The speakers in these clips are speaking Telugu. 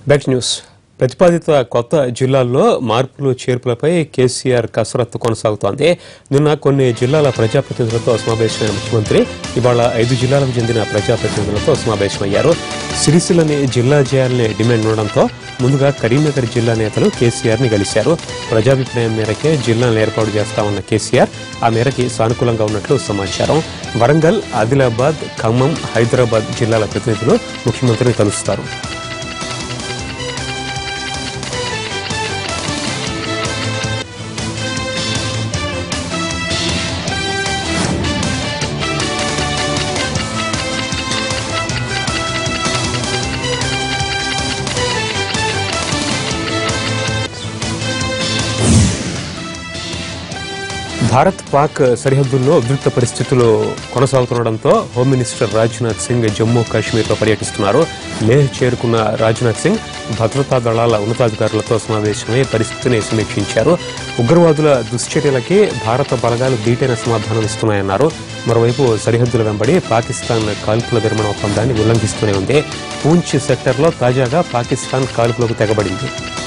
బ్యాక్ న్యూస్ ప్రతిపాదిత కొత్త జిల్లాల్లో మార్పులు చేర్పులపై కేసీఆర్ కసరత్తు కొనసాగుతోంది నిన్న కొన్ని జిల్లాల ప్రజాప్రతినిధులతో సమావేశమైన ముఖ్యమంత్రి ఇవాళ ఐదు జిల్లాలకు చెందిన ప్రజాప్రతినిధులతో సమావేశమయ్యారు సిరిసిల్లని జిల్లా చేయాలనే డిమాండ్ ఉండడంతో ముందుగా కరీంనగర్ జిల్లా నేతలు కేసీఆర్ ని కలిశారు ప్రజాభిప్రాయం మేరకే జిల్లాను ఏర్పాటు చేస్తామన్న కేసీఆర్ ఆ మేరకి సానుకూలంగా ఉన్నట్లు సమాచారం వరంగల్ ఆదిలాబాద్ ఖమ్మం హైదరాబాద్ జిల్లాల ప్రతినిధులు ముఖ్యమంత్రిని కలుస్తారు భారత్ పాక్ సరిహద్దుల్లో ఉద్రిక్త పరిస్థితులు కొనసాగుతుండటంతో హోమ్ మినిస్టర్ రాజ్నాథ్ సింగ్ జమ్మూ కాశ్మీర్లో పర్యటిస్తున్నారు లేహ్ చేరుకున్న రాజ్నాథ్ సింగ్ భద్రతా దళాల ఉన్నతాధికారులతో సమావేశమై పరిస్థితిని సమీక్షించారు ఉగ్రవాదుల దుశ్చర్యలకి భారత బలగాలు ధీటైన సమాధానం ఇస్తున్నాయన్నారు మరోవైపు సరిహద్దుల వెంబడి పాకిస్తాన్ కాల్పుల విరమణ ఒప్పందాన్ని ఉల్లంఘిస్తూనే ఉంది పూంచ్ సెక్టర్లో తాజాగా పాకిస్తాన్ కాల్పులకు తెగబడింది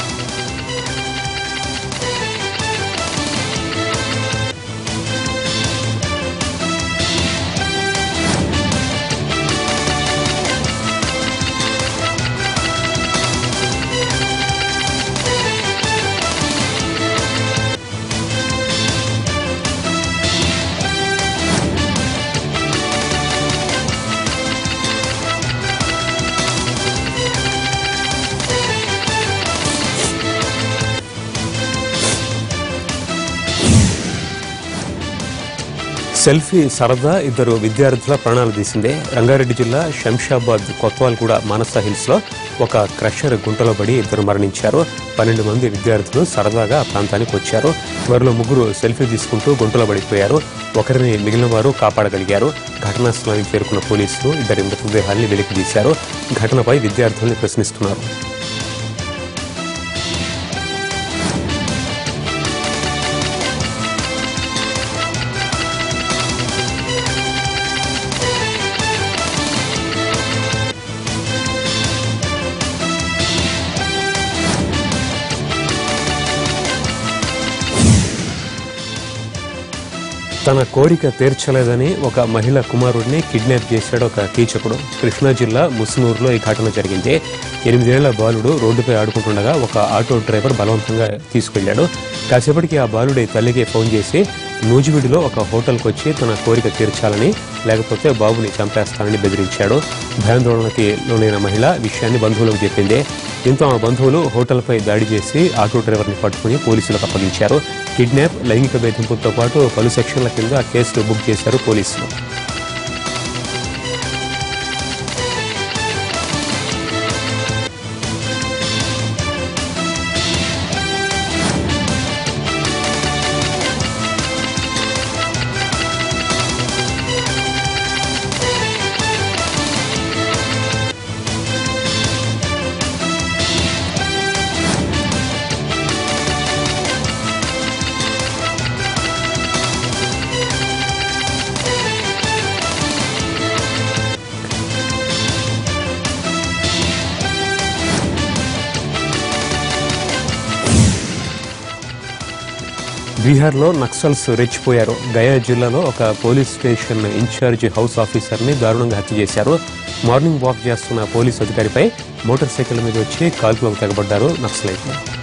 సెల్ఫీ సరదా ఇద్దరు విద్యార్థుల ప్రాణాలు తీసిందే రంగారెడ్డి జిల్లా శంషాబాద్ కొత్వాల్గూడ మానస హిల్స్ లో ఒక క్రషర్ గుంటలో పడి ఇద్దరు మరణించారు పన్నెండు మంది విద్యార్థులు సరదాగా ఆ ప్రాంతానికి వచ్చారు వారిలో ముగ్గురు సెల్ఫీ తీసుకుంటూ గుంటలో పడిపోయారు ఒకరిని మిగిలిన వారు కాపాడగలిగారు ఘటనా స్థలానికి చేరుకున్న పోలీసులు ఇద్దరి మృతదేహాల్ని వెలికి తీశారు ఘటనపై విద్యార్థుల్ని ప్రశ్నిస్తున్నారు తన కోరిక తీర్చలేదని ఒక మహిళ కుమారుడిని కిడ్నాప్ చేశాడు ఒక కీచకుడు కృష్ణా జిల్లా ముస్నూరులో ఈ ఘటన జరిగింది ఎనిమిదేళ్ల బాలుడు రోడ్డుపై ఆడుకుంటుండగా ఒక ఆటో డ్రైవర్ బలవంతంగా తీసుకెళ్లాడు కాసేపటికి ఆ బాలుడి తల్లికి ఫోన్ చేసి నూజివీడులో ఒక హోటల్కి వచ్చి తన కోరిక తీర్చాలని లేకపోతే బాబుని చంపేస్తానని బెదిరించాడు భయాందోళనకి లోనైన మహిళ విషయాన్ని బంధువులకు చెప్పింది దీంతో ఆ బంధువులు హోటల్పై దాడి చేసి ఆటో డ్రైవర్ని పట్టుకుని పోలీసులకు అప్పగించారు కిడ్నాప్ లైంగిక వేధింపులతో పాటు పలు సెక్షన్ల కింద కేసులు బుక్ చేశారు పోలీసులు బీహార్లో నక్సల్స్ రెచ్చిపోయారు గయా జిల్లాలో ఒక పోలీస్ స్టేషన్ ఇన్ఛార్జి హౌస్ ఆఫీసర్ని దారుణంగా హత్య చేశారు మార్నింగ్ వాక్ చేస్తున్న పోలీస్ అధికారిపై మోటార్ సైకిల్ మీద వచ్చి కాల్పులకు తెగబడ్డారు నక్సలైట్లు